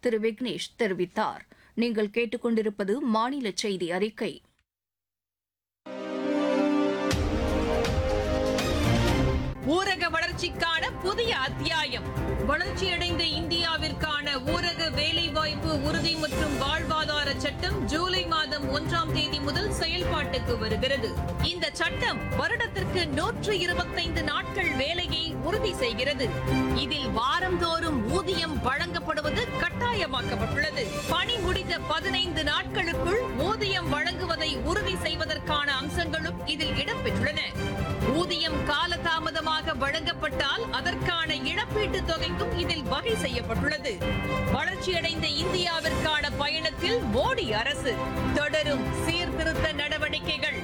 திரு விக்னேஷ் தெரிவித்தார் நீங்கள் கேட்டுக்கொண்டிருப்பது மாநில செய்தி அறிக்கை ஊரக வளர்ச்சிக்கான புதிய அத்தியாயம் வளர்ச்சியடைந்த இந்தியாவிற்கான ஊரக வேலைவாய்ப்பு உறுதி மற்றும் வாழ்வாதார சட்டம் ஜூலை மாதம் ஒன்றாம் தேதி முதல் செயல்பாட்டுக்கு வருகிறது இந்த சட்டம் வருடத்திற்கு நூற்று இருபத்தைந்து நாட்கள் வேலையை உறுதி செய்கிறது இதில் வாரந்தோறும் ஊதியம் வழங்கப்படுவது கட்டாயமாக்கப்பட்டுள்ளது பணி முடிந்த பதினைந்து நாட்களுக்குள் ஊதியம் வழங்குவதை உறுதி செய்வதற்கான அம்சங்களும் இதில் இடம்பெற்றுள்ளன ஊதியம் காலதாமதமாக வழங்கப்பட்டால் அதற்கான இழப்பீட்டுத் தொகைக்கும் இதில் வகை செய்யப்பட்டுள்ளது வளர்ச்சியடைந்த இந்தியாவிற்கான பயணத்தில் மோடி அரசு தொடரும் சீர்திருத்த நடவடிக்கைகள்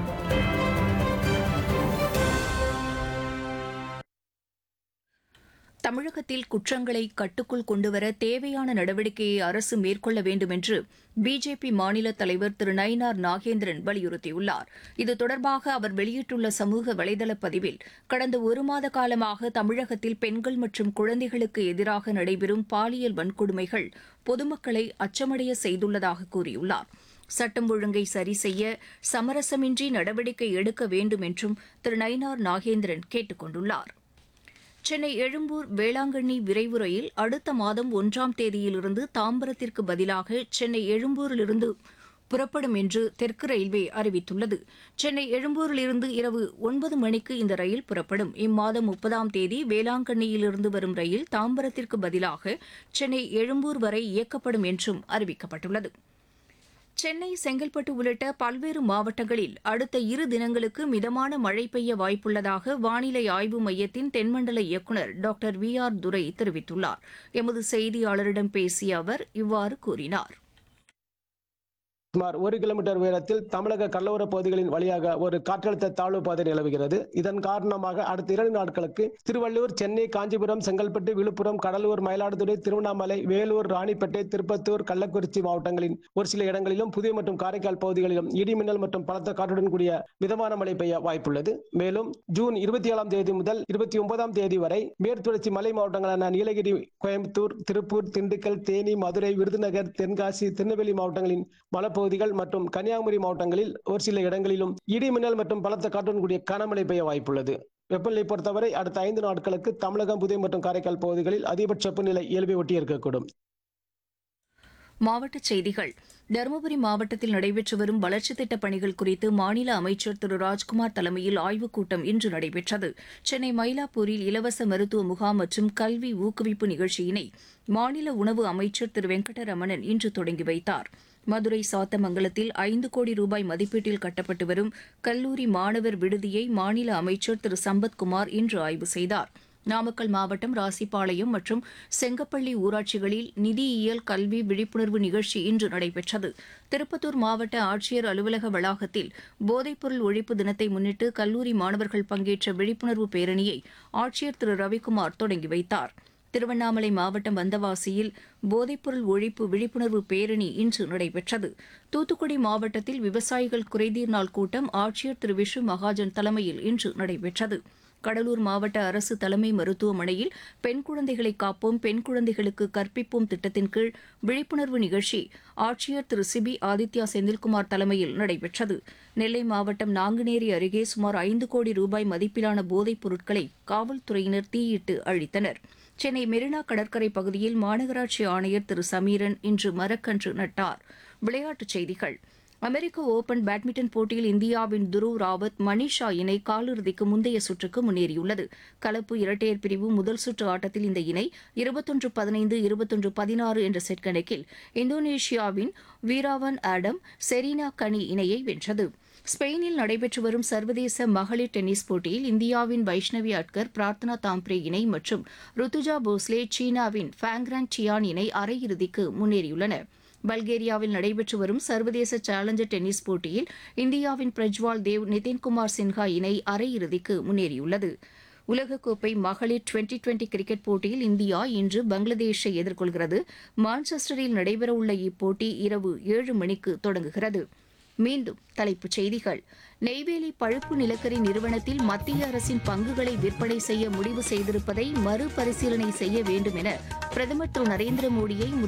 தமிழகத்தில் குற்றங்களை கட்டுக்குள் கொண்டுவர தேவையான நடவடிக்கையை அரசு மேற்கொள்ள வேண்டும் என்று பிஜேபி மாநில தலைவர் திரு நயினார் நாகேந்திரன் வலியுறுத்தியுள்ளார் இது தொடர்பாக அவர் வெளியிட்டுள்ள சமூக வலைதள பதிவில் கடந்த ஒரு மாத காலமாக தமிழகத்தில் பெண்கள் மற்றும் குழந்தைகளுக்கு எதிராக நடைபெறும் பாலியல் வன்கொடுமைகள் பொதுமக்களை அச்சமடைய செய்துள்ளதாக கூறியுள்ளார் சட்டம் ஒழுங்கை சரி செய்ய சமரசமின்றி நடவடிக்கை எடுக்க வேண்டும் என்றும் திரு நயினார் நாகேந்திரன் கேட்டுக் கொண்டுள்ளார் சென்னை எழும்பூர் வேளாங்கண்ணி விரைவு ரயில் அடுத்த மாதம் ஒன்றாம் தேதியிலிருந்து தாம்பரத்திற்கு பதிலாக சென்னை எழும்பூரிலிருந்து புறப்படும் என்று தெற்கு ரயில்வே அறிவித்துள்ளது சென்னை எழும்பூரிலிருந்து இரவு ஒன்பது மணிக்கு இந்த ரயில் புறப்படும் இம்மாதம் முப்பதாம் தேதி வேளாங்கண்ணியிலிருந்து வரும் ரயில் தாம்பரத்திற்கு பதிலாக சென்னை எழும்பூர் வரை இயக்கப்படும் என்றும் அறிவிக்கப்பட்டுள்ளது சென்னை செங்கல்பட்டு உள்ளிட்ட பல்வேறு மாவட்டங்களில் அடுத்த இரு தினங்களுக்கு மிதமான மழை பெய்ய வாய்ப்புள்ளதாக வானிலை ஆய்வு மையத்தின் தென்மண்டல இயக்குநர் டாக்டர் வி ஆர் துரை தெரிவித்துள்ளார் எமது செய்தியாளரிடம் பேசிய அவர் இவ்வாறு கூறினார் சுமார் ஒரு கிலோமீட்டர் உயரத்தில் தமிழக கடலோர பகுதிகளின் வழியாக ஒரு காற்றழுத்த தாழ்வு பாதை நிலவுகிறது இதன் காரணமாக அடுத்த இரண்டு நாட்களுக்கு திருவள்ளூர் சென்னை காஞ்சிபுரம் செங்கல்பட்டு விழுப்புரம் கடலூர் மயிலாடுதுறை திருவண்ணாமலை வேலூர் ராணிப்பேட்டை திருப்பத்தூர் கள்ளக்குறிச்சி மாவட்டங்களின் ஒரு சில இடங்களிலும் புதிய மற்றும் காரைக்கால் பகுதிகளிலும் இடி மின்னல் மற்றும் பலத்த காற்றுடன் கூடிய மிதமான மழை பெய்ய வாய்ப்புள்ளது மேலும் ஜூன் இருபத்தி ஏழாம் தேதி முதல் இருபத்தி ஒன்பதாம் தேதி வரை மேற்குத்தொடர்ச்சி மலை மாவட்டங்களான நீலகிரி கோயம்புத்தூர் திருப்பூர் திண்டுக்கல் தேனி மதுரை விருதுநகர் தென்காசி திருநெல்வேலி மாவட்டங்களின் மலைப்பகுதிகள் மற்றும் கன்னியாகுமரி மாவட்டங்களில் ஒரு சில இடங்களிலும் இடி மின்னல் மற்றும் பலத்த காற்றுடன் கூடிய கனமழை பெய்ய வாய்ப்புள்ளது வெப்பநிலை பொறுத்தவரை அடுத்த ஐந்து நாட்களுக்கு தமிழகம் புதுவை மற்றும் காரைக்கால் பகுதிகளில் அதிகபட்ச வெப்பநிலை இயல்பை ஒட்டி இருக்கக்கூடும் மாவட்டச் செய்திகள் தருமபுரி மாவட்டத்தில் நடைபெற்று வரும் வளர்ச்சித் திட்டப் பணிகள் குறித்து மாநில அமைச்சர் திரு ராஜ்குமார் தலைமையில் ஆய்வுக் கூட்டம் இன்று நடைபெற்றது சென்னை மயிலாப்பூரில் இலவச மருத்துவ முகாம் மற்றும் கல்வி ஊக்குவிப்பு நிகழ்ச்சியினை மாநில உணவு அமைச்சர் திரு வெங்கடரமணன் இன்று தொடங்கி வைத்தார் மதுரை சாத்தமங்கலத்தில் ஐந்து கோடி ரூபாய் மதிப்பீட்டில் கட்டப்பட்டு வரும் கல்லூரி மாணவர் விடுதியை மாநில அமைச்சர் திரு சம்பத்குமார் இன்று ஆய்வு செய்தார் நாமக்கல் மாவட்டம் ராசிபாளையம் மற்றும் செங்கப்பள்ளி ஊராட்சிகளில் நிதியியல் கல்வி விழிப்புணர்வு நிகழ்ச்சி இன்று நடைபெற்றது திருப்பத்தூர் மாவட்ட ஆட்சியர் அலுவலக வளாகத்தில் போதைப்பொருள் ஒழிப்பு தினத்தை முன்னிட்டு கல்லூரி மாணவர்கள் பங்கேற்ற விழிப்புணர்வு பேரணியை ஆட்சியர் திரு ரவிக்குமார் தொடங்கி வைத்தார் திருவண்ணாமலை மாவட்டம் வந்தவாசியில் போதைப்பொருள் ஒழிப்பு விழிப்புணர்வு பேரணி இன்று நடைபெற்றது தூத்துக்குடி மாவட்டத்தில் விவசாயிகள் குறைதீர் நாள் கூட்டம் ஆட்சியர் திரு விஷ்ணு மகாஜன் தலைமையில் இன்று நடைபெற்றது கடலூர் மாவட்ட அரசு தலைமை மருத்துவமனையில் பெண் குழந்தைகளை காப்போம் பெண் குழந்தைகளுக்கு கற்பிப்போம் திட்டத்தின் கீழ் விழிப்புணர்வு நிகழ்ச்சி ஆட்சியர் திரு சிபி ஆதித்யா செந்தில்குமார் தலைமையில் நடைபெற்றது நெல்லை மாவட்டம் நாங்குநேரி அருகே சுமார் ஐந்து கோடி ரூபாய் மதிப்பிலான போதைப் பொருட்களை காவல்துறையினர் தீயிட்டு அழித்தனர் சென்னை மெரினா கடற்கரை பகுதியில் மாநகராட்சி ஆணையர் திரு சமீரன் இன்று மரக்கன்று நட்டார் விளையாட்டுச் செய்திகள் அமெரிக்க ஓபன் பேட்மிண்டன் போட்டியில் இந்தியாவின் துருவ் ராவத் மணிஷா இணை காலிறுதிக்கு முந்தைய சுற்றுக்கு முன்னேறியுள்ளது கலப்பு இரட்டையர் பிரிவு முதல் சுற்று ஆட்டத்தில் இந்த இணை இருபத்தொன்று பதினைந்து இருபத்தொன்று பதினாறு என்ற செட் கணக்கில் இந்தோனேஷியாவின் வீராவன் ஆடம் செரீனா கனி இணையை வென்றது ஸ்பெயினில் நடைபெற்று வரும் சர்வதேச மகளிர் டென்னிஸ் போட்டியில் இந்தியாவின் வைஷ்ணவி அட்கர் பிரார்த்தனா தாம்ப்ரே இணை மற்றும் ருத்துஜா போஸ்லே சீனாவின் ஃபேங்ரான் சியான் இணை அரையிறுதிக்கு முன்னேறியுள்ளன பல்கேரியாவில் நடைபெற்று வரும் சர்வதேச சேலஞ்சர் டென்னிஸ் போட்டியில் இந்தியாவின் பிரஜ்வால் தேவ் நிதின்குமார் சின்ஹா இணை அரையிறுதிக்கு முன்னேறியுள்ளது உலகக்கோப்பை மகளிர் டுவெண்டி டுவெண்டி கிரிக்கெட் போட்டியில் இந்தியா இன்று பங்களாதேஷை எதிர்கொள்கிறது மான்செஸ்டரில் நடைபெறவுள்ள இப்போட்டி இரவு ஏழு மணிக்கு தொடங்குகிறது மீண்டும் தலைப்புச் செய்திகள் நெய்வேலி பழுப்பு நிலக்கரி நிறுவனத்தில் மத்திய அரசின் பங்குகளை விற்பனை செய்ய முடிவு செய்திருப்பதை மறுபரிசீலனை செய்ய வேண்டும் என பிரதமர் திரு நரேந்திர மோடியை